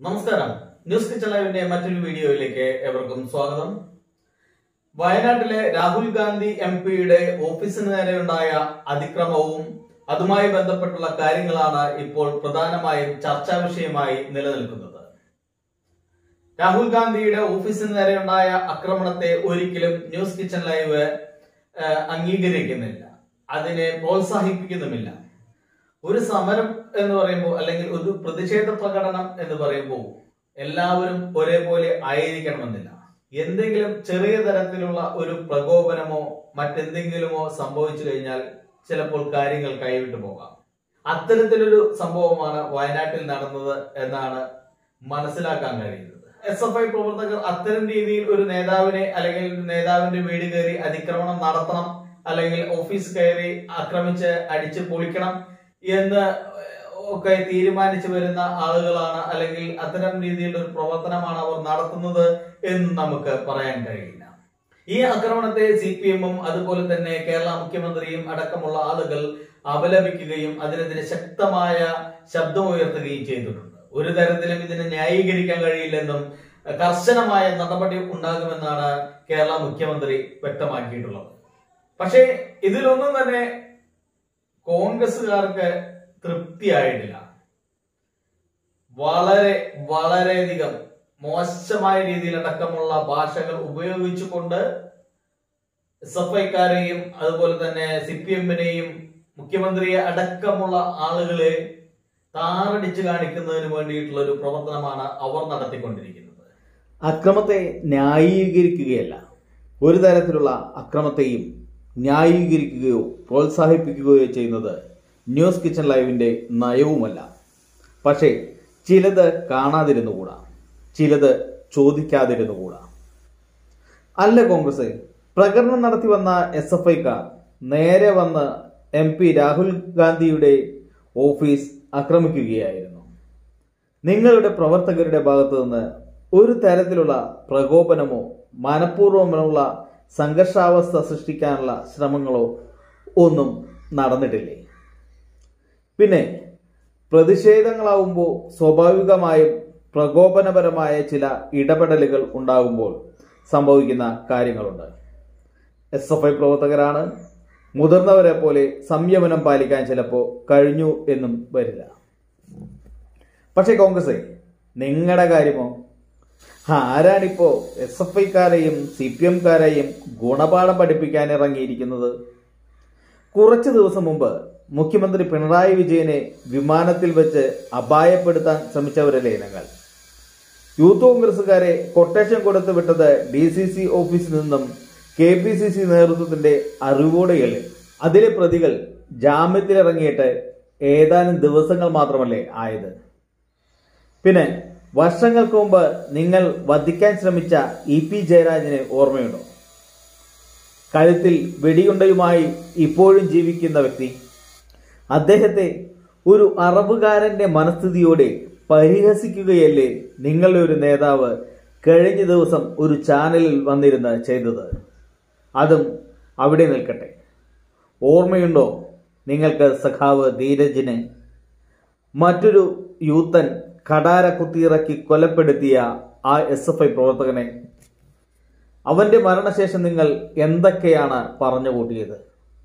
നമസ്കാരം news kitchen ലൈവിന്റെ മറ്റൊരു വീഡിയോയിലേക്ക് എവർക്കും സ്വാഗതം വയനാട്ടിലെ രാഹുൽ ഗാന്ധി എം പിയുടെ ഓഫീസിന് നേരെയുണ്ടായ അതിക്രമവും അതുമായി ബന്ധപ്പെട്ടുള്ള കാര്യങ്ങളാണ് ഇപ്പോൾ പ്രധാനമായും ചർച്ചാ വിഷയമായി നിലനിൽക്കുന്നത് രാഹുൽ ഗാന്ധിയുടെ ഓഫീസിന് നേരെയുണ്ടായ ആക്രമണത്തെ ഒരിക്കലും ന്യൂസ് കിച്ചൺ ലൈവ് ഏഹ്, അംഗീകരിക്കുന്നില്ല അതിനെ പ്രോത്സാഹിപ്പിക്കുന്നുമില്ല ഒരു സമരം എന്ന് പറയുമ്പോൾ അല്ലെങ്കിൽ ഒരു പ്രതിഷേധ പ്രകടനം എന്ന് പറയുമ്പോൾ എല്ലാവരും ഒരേപോലെ ആയിരിക്കണമെന്നില്ല എന്തെങ്കിലും ചെറിയ തരത്തിലുള്ള ഒരു പ്രകോപനമോ മറ്റെന്തെങ്കിലുമോ സംഭവിച്ചു കഴിഞ്ഞാൽ ചിലപ്പോൾ കാര്യങ്ങൾ കൈവിട്ടു പോകാം അത്തരത്തിലൊരു സംഭവമാണ് വയനാട്ടിൽ നടന്നത് എന്നാണ് മനസ്സിലാക്കാൻ കഴിയുന്നത് എസ് എഫ് ഐ പ്രവർത്തകർ അത്തരം രീതിയിൽ ഒരു നേതാവിനെ അല്ലെങ്കിൽ ഒരു നേതാവിന്റെ വീട് കയറി അതിക്രമണം നടത്തണം അല്ലെങ്കിൽ ഓഫീസ് കയറി ആക്രമിച്ച് അടിച്ച് പൊളിക്കണം എന്ന് ഒക്കെ തീരുമാനിച്ചു വരുന്ന ആളുകളാണ് അല്ലെങ്കിൽ അത്തരം രീതിയിലുള്ള ഒരു പ്രവർത്തനമാണ് അവർ നടത്തുന്നത് എന്ന് നമുക്ക് പറയാൻ കഴിയില്ല ഈ ആക്രമണത്തെ സി പി എമ്മും അതുപോലെ തന്നെ കേരള മുഖ്യമന്ത്രിയും അടക്കമുള്ള ആളുകൾ അപലപിക്കുകയും അതിനെതിരെ ശക്തമായ ശബ്ദമുയർത്തുകയും ചെയ്തിട്ടുണ്ട് ഒരു തരത്തിലും ഇതിനെ ന്യായീകരിക്കാൻ കഴിയില്ലെന്നും കർശനമായ നടപടി ഉണ്ടാകുമെന്നാണ് കേരള മുഖ്യമന്ത്രി വ്യക്തമാക്കിയിട്ടുള്ളത് പക്ഷേ ഇതിലൊന്നും തന്നെ കോൺഗ്രസുകാർക്ക് തൃപ്തിയായിട്ടില്ല വളരെ വളരെയധികം മോശമായ രീതിയിൽ അടക്കമുള്ള ഭാഷകൾ ഉപയോഗിച്ചുകൊണ്ട് എസ് എഫ് ഐക്കാരെയും അതുപോലെ തന്നെ സി പി എമ്മിനെയും മുഖ്യമന്ത്രിയെ അടക്കമുള്ള ആളുകളെ താറടിച്ച് കാണിക്കുന്നതിന് വേണ്ടിയിട്ടുള്ള ഒരു പ്രവർത്തനമാണ് അവർ നടത്തിക്കൊണ്ടിരിക്കുന്നത് അക്രമത്തെ ന്യായീകരിക്കുകയല്ല ഒരു തരത്തിലുള്ള അക്രമത്തെയും ന്യായീകരിക്കുകയോ പ്രോത്സാഹിപ്പിക്കുകയോ ചെയ്യുന്നത് ന്യൂസ് കിച്ചൺ ലൈവിന്റെ നയവുമല്ല പക്ഷേ ചിലത് കാണാതിരുന്നുകൂടാ ചിലത് ചോദിക്കാതിരുന്നുകൂടാ അല്ല കോൺഗ്രസ് പ്രകടനം നടത്തി വന്ന എസ് എഫ് ഐക്കാർ നേരെ വന്ന് എം പി രാഹുൽ ഗാന്ധിയുടെ ഓഫീസ് ആക്രമിക്കുകയായിരുന്നു നിങ്ങളുടെ പ്രവർത്തകരുടെ ഭാഗത്തു നിന്ന് ഒരു തരത്തിലുള്ള പ്രകോപനമോ മനഃപൂർവ്വമുള്ള സംഘർഷാവസ്ഥ സൃഷ്ടിക്കാനുള്ള ശ്രമങ്ങളോ ഒന്നും നടന്നിട്ടില്ലേ പിന്നെ പ്രതിഷേധങ്ങളാവുമ്പോൾ സ്വാഭാവികമായും പ്രകോപനപരമായ ചില ഇടപെടലുകൾ ഉണ്ടാകുമ്പോൾ സംഭവിക്കുന്ന കാര്യങ്ങളുണ്ട് എസ് എഫ് ഐ പ്രവർത്തകരാണ് മുതിർന്നവരെ പോലെ സംയമനം പാലിക്കാൻ ചിലപ്പോൾ കഴിഞ്ഞു എന്നും വരില്ല പക്ഷേ കോൺഗ്രസ് നിങ്ങളുടെ കാര്യമോ ആരാണിപ്പോ എസ് എഫ് ഐക്കാരെയും സി പി എംകാരെയും ഗുണപാഠം പഠിപ്പിക്കാൻ ഇറങ്ങിയിരിക്കുന്നത് കുറച്ചു ദിവസം മുമ്പ് മുഖ്യമന്ത്രി പിണറായി വിജയനെ വിമാനത്തിൽ വെച്ച് അപായപ്പെടുത്താൻ ശ്രമിച്ചവരല്ലേ നിങ്ങൾ യൂത്ത് കോൺഗ്രസുകാരെ കൊട്ടേഷൻ കൊടുത്തു വിട്ടത് ഡി സി സി ഓഫീസിൽ നിന്നും കെ പി സി സി നേതൃത്വത്തിന്റെ അറിവോടെയല്ലേ അതിലെ പ്രതികൾ ജാമ്യത്തിലിറങ്ങിയിട്ട് ഏതാനും ദിവസങ്ങൾ മാത്രമല്ലേ ആയത് പിന്നെ വർഷങ്ങൾക്ക് മുമ്പ് നിങ്ങൾ വധിക്കാൻ ശ്രമിച്ച ഇ പി ജയരാജനെ ഓർമ്മയുണ്ടോ കഴുത്തിൽ വെടിയുണ്ടയുമായി ഇപ്പോഴും ജീവിക്കുന്ന വ്യക്തി അദ്ദേഹത്തെ ഒരു അറബുകാരന്റെ മനസ്ഥിതിയോടെ പരിഹസിക്കുകയല്ലേ നിങ്ങളുടെ ഒരു നേതാവ് കഴിഞ്ഞ ദിവസം ഒരു ചാനലിൽ വന്നിരുന്ന് ചെയ്തത് അതും അവിടെ നിൽക്കട്ടെ ഓർമ്മയുണ്ടോ നിങ്ങൾക്ക് സഖാവ് ധീരജിനെ മറ്റൊരു യൂത്തൻ കടാര കുത്തിയിറക്കി കൊലപ്പെടുത്തിയ ആ എസ് എഫ് ഐ പ്രവർത്തകനെ അവന്റെ മരണശേഷം നിങ്ങൾ എന്തൊക്കെയാണ് പറഞ്ഞു കൂട്ടിയത്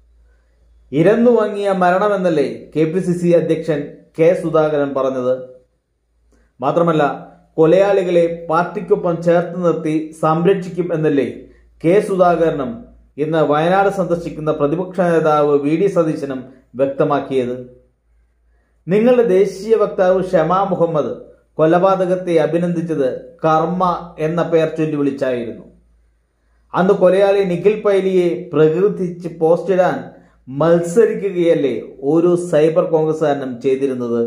ഇരന്നു വാങ്ങിയ മരണമെന്നല്ലേ കെ പി സി സി അധ്യക്ഷൻ കെ സുധാകരൻ പറഞ്ഞത് മാത്രമല്ല കൊലയാളികളെ പാർട്ടിക്കൊപ്പം ചേർത്ത് നിർത്തി സംരക്ഷിക്കും എന്നല്ലേ കെ സുധാകരനും ഇന്ന് വയനാട് സന്ദർശിക്കുന്ന പ്രതിപക്ഷ നേതാവ് വി ഡി സതീശനും വ്യക്തമാക്കിയത് നിങ്ങളുടെ ദേശീയ വക്താവ് ഷമാ മുഹമ്മദ് കൊലപാതകത്തെ അഭിനന്ദിച്ചത് കർമ്മ എന്ന പേർ ചൊല്ലി വിളിച്ചായിരുന്നു അന്ന് കൊലയാളി നിഖിൽ പൈലിയെ പ്രകീർത്തിച്ച് പോസ്റ്റിടാൻ മത്സരിക്കുകയല്ലേ ഓരോ സൈബർ കോൺഗ്രസ്സുകാരനും ചെയ്തിരുന്നത്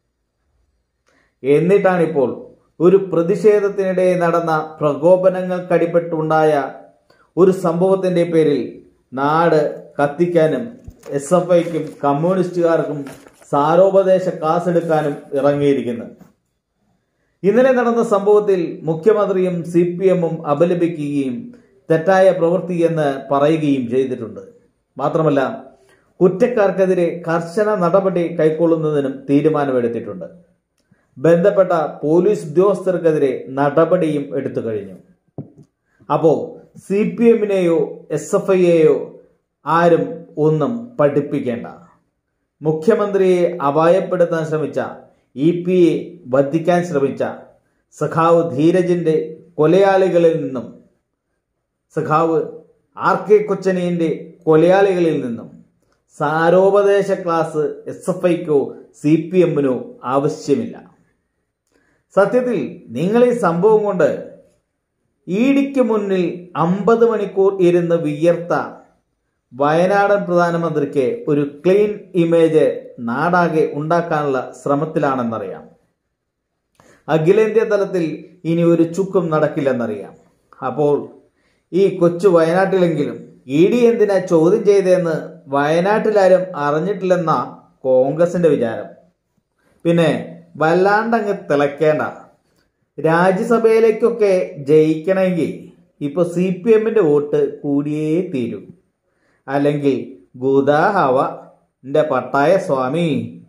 എന്നിട്ടാണിപ്പോൾ ഒരു പ്രതിഷേധത്തിനിടെ നടന്ന പ്രകോപനങ്ങൾക്കടിപ്പെട്ടുണ്ടായ ഒരു സംഭവത്തിന്റെ പേരിൽ നാട് കത്തിക്കാനും എസ് എഫ് ഐക്കും കമ്മ്യൂണിസ്റ്റുകാർക്കും സാരോപദേശ കാസെടുക്കാനും ഇറങ്ങിയിരിക്കുന്നു ഇന്നലെ നടന്ന സംഭവത്തിൽ മുഖ്യമന്ത്രിയും സി പി എമ്മും അപലപിക്കുകയും തെറ്റായ പ്രവൃത്തി എന്ന് പറയുകയും ചെയ്തിട്ടുണ്ട് മാത്രമല്ല കുറ്റക്കാർക്കെതിരെ കർശന നടപടി കൈക്കൊള്ളുന്നതിനും തീരുമാനമെടുത്തിട്ടുണ്ട് ബന്ധപ്പെട്ട പോലീസ് ഉദ്യോഗസ്ഥർക്കെതിരെ നടപടിയും എടുത്തു കഴിഞ്ഞു അപ്പോ സി പി എമ്മിനെയോ എസ് എഫ് ഐയെയോ ആരും ഒന്നും പഠിപ്പിക്കേണ്ട മുഖ്യമന്ത്രിയെ അപായപ്പെടുത്താൻ ശ്രമിച്ച ഇ പി എ വധിക്കാൻ ശ്രമിച്ച സഖാവ് ധീരജിന്റെ കൊലയാളികളിൽ നിന്നും സഖാവ് ആർ കെ കൊച്ചനീന്റെ കൊലയാളികളിൽ നിന്നും സാരോപദേശ ക്ലാസ് എസ് എഫ് ഐക്കോ സി പി എമ്മിനോ ആവശ്യമില്ല സത്യത്തിൽ നിങ്ങൾ ഈ സംഭവം കൊണ്ട് ഈടിക്ക് മുന്നിൽ അമ്പത് മണിക്കൂർ ഇരുന്ന് വിയർത്ത വയനാടൻ പ്രധാനമന്ത്രിക്ക് ഒരു ക്ലീൻ ഇമേജ് നാടാകെ ഉണ്ടാക്കാനുള്ള ശ്രമത്തിലാണെന്നറിയാം അഖിലേന്ത്യാ തലത്തിൽ ഇനി ഒരു ചുക്കും നടക്കില്ലെന്നറിയാം അപ്പോൾ ഈ കൊച്ചു വയനാട്ടിലെങ്കിലും ഇ ഡി എന്തിനാ ചോദ്യം ചെയ്തതെന്ന് വയനാട്ടിലാരും അറിഞ്ഞിട്ടില്ലെന്ന കോൺഗ്രസിന്റെ വിചാരം പിന്നെ വല്ലാണ്ടങ്ങ് തിളക്കേണ്ട രാജ്യസഭയിലേക്കൊക്കെ ജയിക്കണമെങ്കിൽ ഇപ്പൊ സി പി എമ്മിന്റെ വോട്ട് കൂടിയേ തീരൂ അല്ലെങ്കിൽ ഗുദാഹവ എന്റെ പട്ടായ സ്വാമി